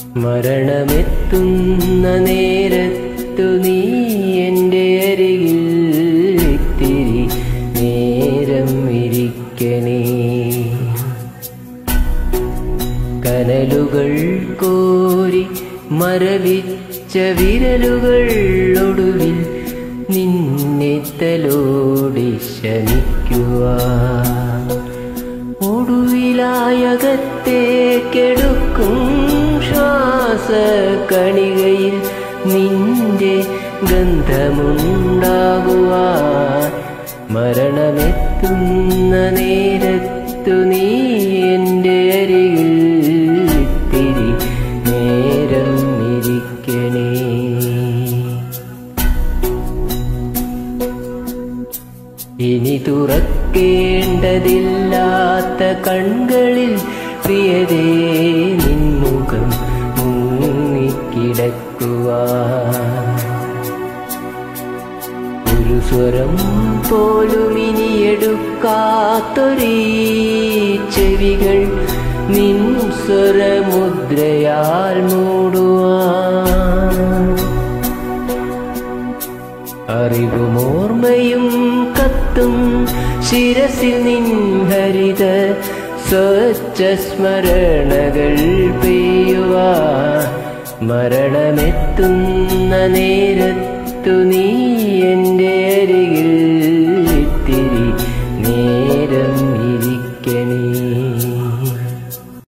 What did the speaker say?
മരണമെത്തുന്ന നേരത്തു നീ എൻ്റെ അരികിൽ ഇത്തിരി നേരം ഇരിക്കണേ കനലുകൾ കോരി മരവിച്ച വിരലുകൾ ഒടുവിൽ നിന്നെ തലോടി ശമിക്കുവാ ഒടുവിലായകത്തേക്കെടുക്കും ശ്വാസ കണികയിൽ നിന്റെ ഗന്ധമുണ്ടാകുവാ മരണമെത്തുന്ന നേരത്തു നീ എൻ്റെ അരികിൽ ഇത്തിരി നേരം ഇരിക്കണേ ഇനി തുറക്കേണ്ടതില്ലാത്ത കൺകളിൽ പ്രിയതേ നിൻമുഖം മുങ്ങിക്കിടക്കുവാ ഒരു സ്വരം പോലും ഇനി എടുക്കാത്തൊരീ ചെവികൾ നിൻ സ്വരമുദ്രയാൽ മൂടുവാൻ അറിവും ഓർമ്മയും കത്തും ശിരസിൽ നിൻ ഹരിത സ്വച്ഛ സ്മരണകൾ പെയ്യുവാ മരണമെത്തുന്ന നേരത്തു നീ എൻ്റെ അരികിൽ